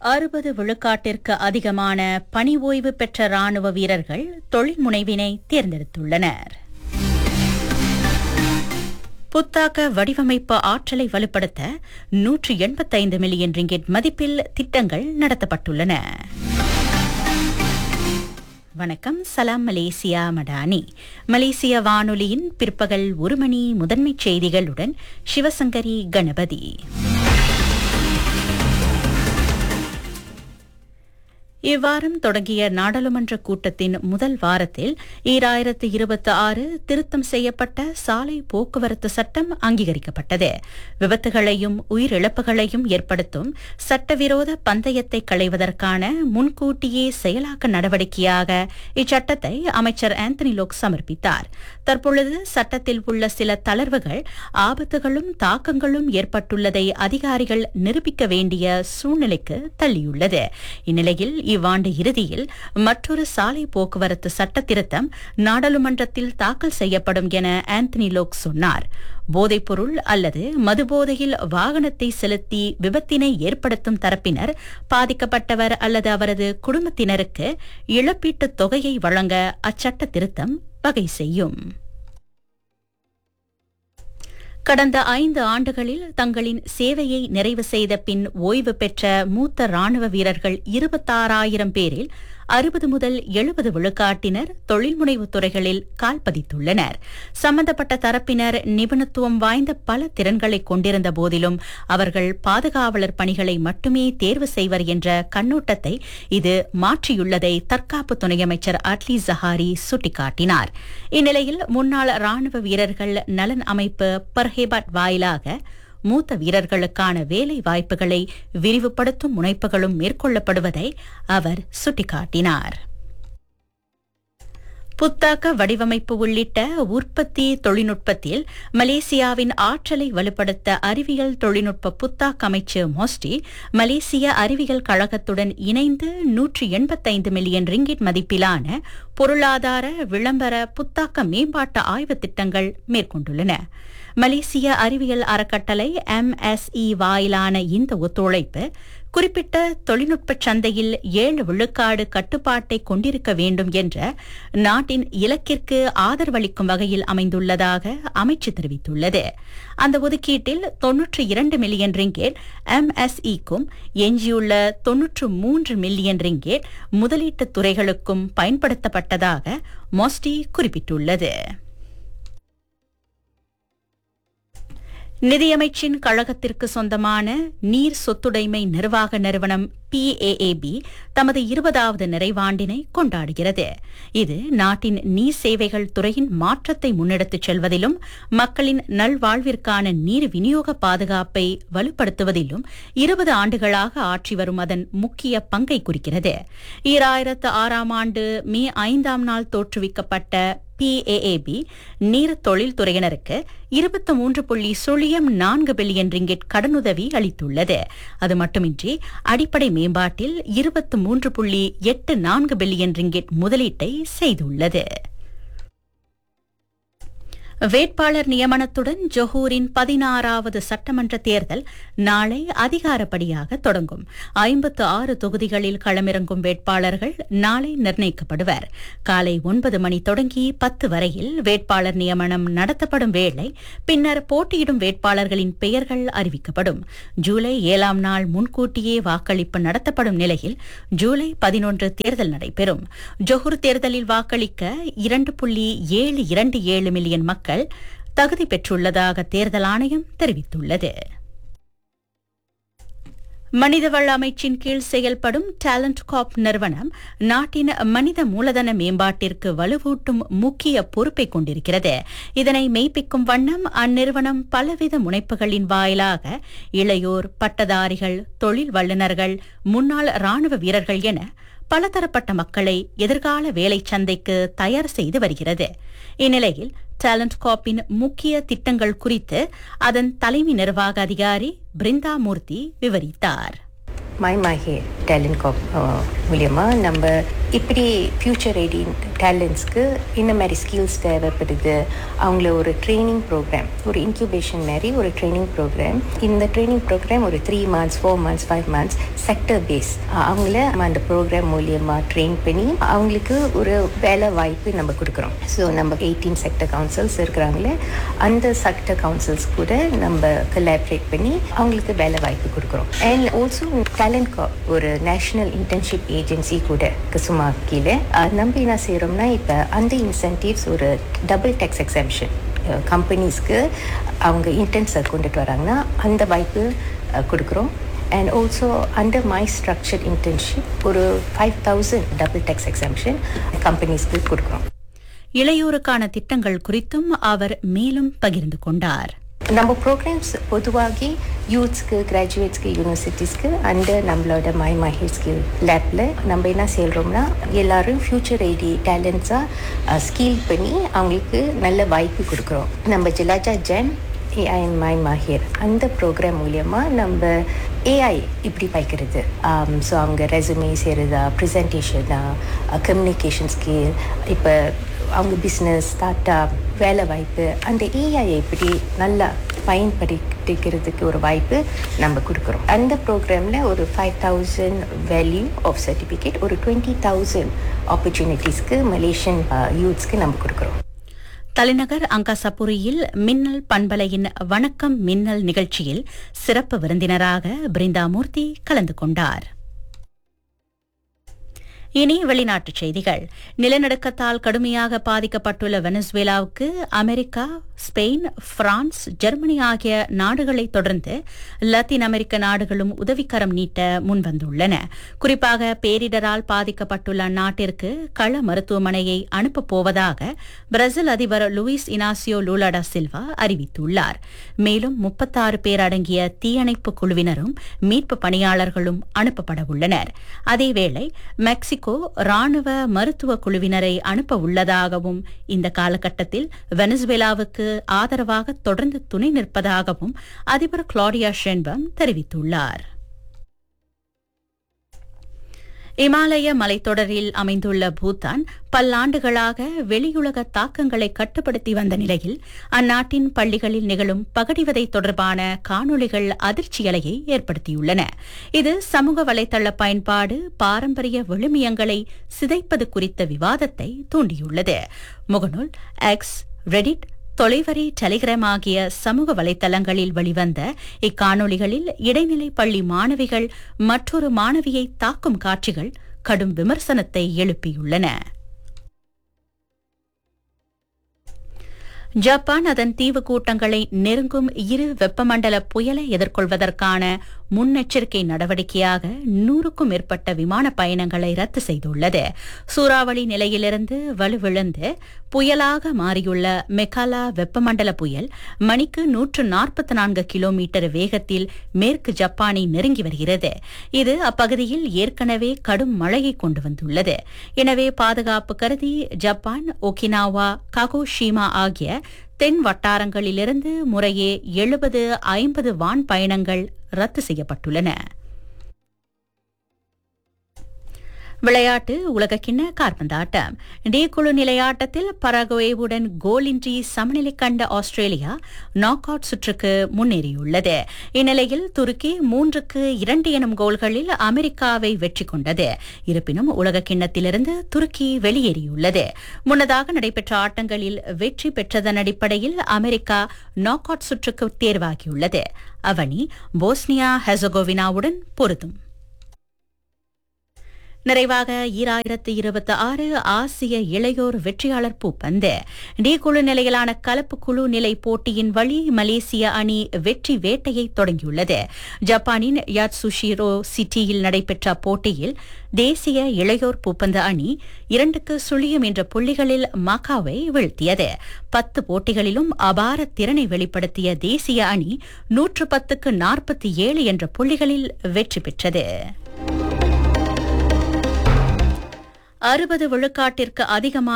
அறுபது விழுக்காட்டிற்கு அதிகமான பணி ஓய்வு பெற்ற ராணுவ வீரர்கள் தொழில் முனைவினை தேர்ந்தெடுத்துள்ளனர் புத்தாக்க வடிவமைப்பு ஆற்றலை வலுப்படுத்த நூற்று எண்பத்தைந்து மில்லியன் ரிங்கெட் மதிப்பில் திட்டங்கள் நடத்தப்பட்டுள்ளன வணக்கம் சலாம் மலேசியா மடானி மலேசிய வானொலியின் பிற்பகல் ஒரு மணி முதன்மைச் செய்திகளுடன் சிவசங்கரி கணபதி இவ்வாரம் தொடங்கிய நாடாளுமன்ற கூட்டத்தின் முதல் வாரத்தில் ஈராயிரத்து இருபத்தி ஆறு திருத்தம் செய்யப்பட்ட சாலை போக்குவரத்து சட்டம் அங்கீகரிக்கப்பட்டது விபத்துகளையும் உயிரிழப்புகளையும் ஏற்படுத்தும் சட்டவிரோத பந்தயத்தை களைவதற்கான முன்கூட்டியே செயலாக்க நடவடிக்கையாக இச்சட்டத்தை அமைச்சர் ஆந்தனி லோக் சமர்ப்பித்தார் தற்பொழுது சட்டத்தில் உள்ள சில தளர்வுகள் ஆபத்துகளும் தாக்கங்களும் ஏற்பட்டுள்ளதை அதிகாரிகள் நிரூபிக்க வேண்டிய சூழ்நிலைக்கு தள்ளியுள்ளது இந்நிலையில் இவ்வாண்டு இறுதியில் மற்றொரு சாலை போக்குவரத்து சட்ட திருத்தம் நாடாளுமன்றத்தில் தாக்கல் செய்யப்படும் என ஆந்தனி லோக் சொன்னார் போதைப்பொருள் அல்லது மதுபோதையில் வாகனத்தை செலுத்தி விபத்தினை ஏற்படுத்தும் தரப்பினர் பாதிக்கப்பட்டவர் அல்லது அவரது குடும்பத்தினருக்கு இழப்பீட்டுத் தொகையை வழங்க அச்சட்ட திருத்தம் வகை செய்யும் கடந்த ஐந்து ஆண்டுகளில் தங்களின் சேவையை நிறைவு செய்த பின் ஓய்வு பெற்ற மூத்த ராணுவ வீரர்கள் இருபத்தாறாயிரம் பேரில் அறுபது முதல் எழுபது விழுக்காட்டினர் தொழில்முனைவு துறைகளில் கால் பதித்துள்ளனர் சம்பந்தப்பட்ட தரப்பினர் நிபுணத்துவம் வாய்ந்த பல திறன்களை கொண்டிருந்த போதிலும் அவர்கள் பாதுகாவலர் பணிகளை மட்டுமே தேர்வு செய்வர் என்ற கண்ணோட்டத்தை இது மாற்றியுள்ளதை தற்காப்பு துணை அமைச்சர் அட்லி ஜஹாரி சுட்டிக்காட்டினார் இந்நிலையில் முன்னாள் ராணுவ வீரர்கள் நலன் அமைப்பு பர்ஹேபாட் வாயிலாக மூத்த வீரர்களுக்கான வேலை வாய்ப்புகளை விரிவுபடுத்தும் முனைப்புகளும் மேற்கொள்ளப்படுவதை அவர் சுட்டிக்காட்டினார் புத்தாக்க வடிவமைப்பு உள்ளிட்ட உற்பத்தி தொழில்நுட்பத்தில் மலேசியாவின் ஆற்றலை வலுப்படுத்த அறிவியல் தொழில்நுட்ப புத்தாக்க அமைச்சு மோஸ்டி மலேசிய அறிவியல் கழகத்துடன் இணைந்து நூற்றி எண்பத்தைந்து மில்லியன் ரிங்கிட் மதிப்பிலான பொருளாதார விளம்பர புத்தாக்க மேம்பாட்டு ஆய்வு திட்டங்கள் மேற்கொண்டுள்ளன மலேசிய அறிவியல் அறக்கட்டளை எம்எஸ்இ வாயிலான இந்த ஒத்துழைப்பு குறிப்பிட்ட தொழில்நுட்ப சந்தையில் ஏழு விழுக்காடு கட்டுப்பாட்டை கொண்டிருக்க வேண்டும் என்ற நாட்டின் இலக்கிற்கு ஆதரவளிக்கும் வகையில் அமைந்துள்ளதாக அமைச்சு தெரிவித்துள்ளது அந்த ஒதுக்கீட்டில் தொன்னூற்றி இரண்டு மில்லியன் ரிங்கேட் எம்எஸ்இக்கும் எஞ்சியுள்ள தொன்னூற்று மூன்று மில்லியன் ரிங்கேட் முதலீட்டு துறைகளுக்கும் பயன்படுத்தப்பட்டதாக மோஸ்டி குறிப்பிட்டுள்ளது நிதியமைச்சின் கழகத்திற்கு சொந்தமான நீர் சொத்துடைமை நிர்வாக நிறுவனம் பிஏஏபி தமது இருபதாவது நிறைவாண்டினை கொண்டாடுகிறது இது நாட்டின் நீர் சேவைகள் துறையின் மாற்றத்தை முன்னெடுத்துச் செல்வதிலும் மக்களின் நல்வாழ்விற்கான நீர் விநியோக பாதுகாப்பை வலுப்படுத்துவதிலும் இருபது ஆண்டுகளாக ஆற்றி வரும் அதன் முக்கிய பங்கை குறிக்கிறது ஈராயிரத்து ஆறாம் ஆண்டு மே ஐந்தாம் நாள் தோற்றுவிக்கப்பட்ட பிஏஏபி நீர் தொழில்துறையினருக்கு இருபத்தி மூன்று புள்ளி சுழியம் நான்கு பில்லியன் ரிங்கெட் கடனுதவி அளித்துள்ளது அது மட்டுமின்றி அடிப்படை மேம்பாட்டில் இருபத்தி மூன்று புள்ளி எட்டு நான்கு பில்லியன் ரிங்கெட் முதலீட்டை செய்துள்ளது வேட்பாளர் நியமனத்துடன் ஜொஹூரின் பதினாறாவது சட்டமன்ற தேர்தல் நாளை அதிகாரப்படியாக தொடங்கும் ஐம்பத்து ஆறு தொகுதிகளில் களமிறங்கும் வேட்பாளர்கள் நாளை நிர்ணயிக்கப்படுவர் காலை ஒன்பது மணி தொடங்கி பத்து வரையில் வேட்பாளர் நியமனம் நடத்தப்படும் வேளை பின்னர் போட்டியிடும் வேட்பாளர்களின் பெயர்கள் அறிவிக்கப்படும் ஜூலை ஏழாம் நாள் முன்கூட்டியே வாக்களிப்பு நடத்தப்படும் நிலையில் ஜூலை பதினொன்று தேர்தல் நடைபெறும் ஜொஹூர் தேர்தலில் வாக்களிக்க இரண்டு புள்ளி ஏழு இரண்டு ஏழு மில்லியன் மக்கள் தகுதி பெற்றுள்ளதாக தேர்தல் ஆணையம் தெரிவித்துள்ளது மனிதவள அமைச்சின் கீழ் செயல்படும் டேலண்ட் காப் நிறுவனம் நாட்டின் மனித மூலதன மேம்பாட்டிற்கு வலுவூட்டும் முக்கிய பொறுப்பை கொண்டிருக்கிறது இதனை மெய்ப்பிக்கும் வண்ணம் அந்நிறுவனம் பலவித முனைப்புகளின் வாயிலாக இளையோர் பட்டதாரிகள் தொழில் வல்லுநர்கள் முன்னாள் ராணுவ வீரர்கள் என பலதரப்பட்ட மக்களை எதிர்கால வேலை சந்தைக்கு தயார் செய்து வருகிறது இந்நிலையில் டேலண்ட் காப்பின் முக்கிய திட்டங்கள் குறித்து அதன் தலைமை நிர்வாக அதிகாரி பிருந்தா மூர்த்தி விவரித்தார் My Mahi Talent Corp uh, மூலியமா நம்ம இப்படி ஃப்யூச்சர் ரெடி டேலண்ட்ஸ்க்கு இந்த மாதிரி ஸ்கில்ஸ் தேவைப்படுது அவங்கள ஒரு ட்ரைனிங் ப்ரோக்ராம் ஒரு இன்க்யூபேஷன் மாதிரி ஒரு ட்ரைனிங் ப்ரோக்ராம் இந்த ட்ரைனிங் ப்ரோக்ராம் ஒரு three months four months five months sector base அவங்கள நம்ம அந்த ப்ரோக்ராம் மூலியமாக ட்ரெயின் பண்ணி அவங்களுக்கு ஒரு வேலை வாய்ப்பு நம்ம கொடுக்குறோம் ஸோ நம்ம எயிட்டீன் செக்டர் கவுன்சில்ஸ் இருக்கிறாங்களே அந்த செக்டர் கவுன்சில்ஸ் கூட நம்ம கொலாபரேட் பண்ணி அவங்களுக்கு வேலை வாய்ப்பு கொடுக்குறோம் அண்ட் ஆல்சோ டேலண்ட் ஒரு நேஷனல் இன்டர்ன்ஷிப் ஏஜென்சி கூட குசுமா கீழே அஹ், நம்ம என்ன செய்கிறோம்னா இப்போ அந்த இன்சென்டிவ்ஸ் ஒரு டபுள் டேக்ஸ் எக்ஸம்ஷன் கம்பெனிஸ்க்கு அவங்க இன்டர்ன்ஸை கொண்டுட்டு வராங்கன்னா அந்த வாய்ப்பு அஹ், கொடுக்குறோம் and also under my structured internship ஒரு five thousand double tax exemption கம்பெனிஸ்க்கு கொடுக்குறோம் இளையோருக்கான திட்டங்கள் குறித்தும் அவர் மேலும் பகிர்ந்து கொண்டார் நம்ம ப்ரோக்ராம்ஸ் பொதுவாகி யூத்ஸ்க்கு கிராஜுவேட்ஸ்க்கு யூனிவர்சிட்டிஸ்க்கு அண்டர் நம்மளோட மை மை ஸ்கில் லேப்பில் நம்ம என்ன செய்கிறோம்னா எல்லாரும் ஃப்யூச்சர் ஐடி டேலண்ட்ஸாக ஸ்கில் பண்ணி அவங்களுக்கு நல்ல வாய்ப்பு கொடுக்குறோம் நம்ம ஜிலாஜா ஜென் ஏஐ மை மாஹிர் அந்த ப்ரோக்ராம் மூலியமாக நம்ம ஏஐ இப்படி பாய்க்கிறது ஸோ அவங்க ரெசுமே செய்கிறதா ப்ரெசன்டேஷனா கம்யூனிகேஷன் ஸ்கில் இப்போ அவங்க பிஸ்னஸ் ஸ்டார்ட் அப் வேலை வாய்ப்பு அந்த ஏஐ எப்படி நல்லா பயன்படுத்திக்கிறதுக்கு ஒரு வாய்ப்பு நம்ம கொடுக்குறோம் அந்த ப்ரோக்ராமில் ஒரு five thousand value of certificate ஒரு டுவெண்ட்டி தௌசண்ட் ஆப்பர்ச்சுனிட்டிஸ்க்கு மலேசியன் யூத்ஸ்க்கு நம்ம கொடுக்குறோம் தலைநகர் அங்காசபுரியில் மின்னல் பண்பலையின் வணக்கம் மின்னல் நிகழ்ச்சியில் சிறப்பு விருந்தினராக பிருந்தாமூர்த்தி கலந்து கொண்டார் இனி வெளிநாட்டுச் செய்திகள் நிலநடுக்கத்தால் கடுமையாக பாதிக்கப்பட்டுள்ள வெனசுவேலாவுக்கு அமெரிக்கா ஸ்பெயின் பிரான்ஸ் ஜெர்மனி ஆகிய நாடுகளை தொடர்ந்து லத்தீன் அமெரிக்க நாடுகளும் உதவிக்கரம் நீட்ட முன்வந்துள்ளன குறிப்பாக பேரிடரால் பாதிக்கப்பட்டுள்ள அந்நாட்டிற்கு கள மருத்துவமனையை அனுப்பப் போவதாக பிரேசில் அதிபர் லூயிஸ் இனாசியோ லூலாடா சில்வா அறிவித்துள்ளார் மேலும் முப்பத்தாறு பேர் அடங்கிய தீயணைப்பு குழுவினரும் மீட்பு பணியாளர்களும் அனுப்பப்பட உள்ளனர் அதேவேளை மெக்சிகோ ராணுவ மருத்துவ குழுவினரை அனுப்ப உள்ளதாகவும் இந்த காலகட்டத்தில் வெனிசுவேலாவுக்கு ஆதரவாக தொடர்ந்து துணை நிற்பதாகவும் அதிபர் கிளாடியா ஷென்பம் தெரிவித்துள்ளார் இமாலய மலைத்தொடரில் அமைந்துள்ள பூட்டான் பல்லாண்டுகளாக வெளியுலக தாக்கங்களை கட்டுப்படுத்தி வந்த நிலையில் அந்நாட்டின் பள்ளிகளில் நிகழும் பகடிவதை தொடர்பான காணொளிகள் அதிர்ச்சி அலையை ஏற்படுத்தியுள்ளன இது சமூக வலைதள பயன்பாடு பாரம்பரிய விழுமியங்களை சிதைப்பது குறித்த விவாதத்தை தூண்டியுள்ளது முகநூல் எக்ஸ் ரெடிட் தொலைவரி டெலிகிராம் ஆகிய சமூக வலைதளங்களில் வெளிவந்த இக்காணொளிகளில் இடைநிலை பள்ளி மாணவிகள் மற்றொரு மாணவியை தாக்கும் காட்சிகள் கடும் விமர்சனத்தை எழுப்பியுள்ளன ஜப்பான் அதன் தீவு கூட்டங்களை நெருங்கும் இரு வெப்பமண்டல புயலை எதிர்கொள்வதற்கான முன்னெச்சரிக்கை நடவடிக்கையாக நூறுக்கும் மேற்பட்ட விமான பயணங்களை ரத்து செய்துள்ளது சூறாவளி நிலையிலிருந்து வலுவிழந்து புயலாக மாறியுள்ள மெகாலா வெப்பமண்டல புயல் மணிக்கு நூற்று நாற்பத்தி நான்கு கிலோமீட்டர் வேகத்தில் மேற்கு ஜப்பானை நெருங்கி வருகிறது இது அப்பகுதியில் ஏற்கனவே கடும் மழையை கொண்டு வந்துள்ளது எனவே பாதுகாப்பு கருதி ஜப்பான் ஒகினாவா ககோஷிமா ஆகிய தென் வட்டாரங்களிலிருந்து முறையே எழுபது ஐம்பது வான் பயணங்கள் ரத்து செய்யப்பட்டுள்ளன விளையாட்டு உலகக்கிண்ண காற்பந்தாட்டம் டி குழு நிலையாட்டத்தில் பரகுவேவுடன் கோலின்றி சமநிலை கண்ட ஆஸ்திரேலியா நாக் அவுட் சுற்றுக்கு முன்னேறியுள்ளது இந்நிலையில் துருக்கி மூன்றுக்கு இரண்டு எனும் கோல்களில் அமெரிக்காவை வெற்றி கொண்டது இருப்பினும் உலகக்கிண்ணத்திலிருந்து துருக்கி வெளியேறியுள்ளது முன்னதாக நடைபெற்ற ஆட்டங்களில் வெற்றி பெற்றதன் அடிப்படையில் அமெரிக்கா நாக் அவுட் சுற்றுக்கு தேர்வாகியுள்ளது அவனி போஸ்னியா ஹெசகோவினாவுடன் பொருதும் நிறைவாக ஈராயிரத்து இருபத்தி ஆறு ஆசிய இளையோர் வெற்றியாளர் பூப்பந்து டி குழு நிலையிலான கலப்பு குழு நிலை போட்டியின் வழி மலேசிய அணி வெற்றி வேட்டையை தொடங்கியுள்ளது ஜப்பானின் யாட்சுஷிரோ சிட்டியில் நடைபெற்ற போட்டியில் தேசிய இளையோர் பூப்பந்து அணி இரண்டுக்கு சுழியம் என்ற புள்ளிகளில் மக்காவை வீழ்த்தியது பத்து போட்டிகளிலும் அபார திறனை வெளிப்படுத்திய தேசிய அணி நூற்று பத்துக்கு நாற்பத்தி ஏழு என்ற புள்ளிகளில் வெற்றி பெற்றது அறுபது விழுக்காட்டிற்கு அதிகமான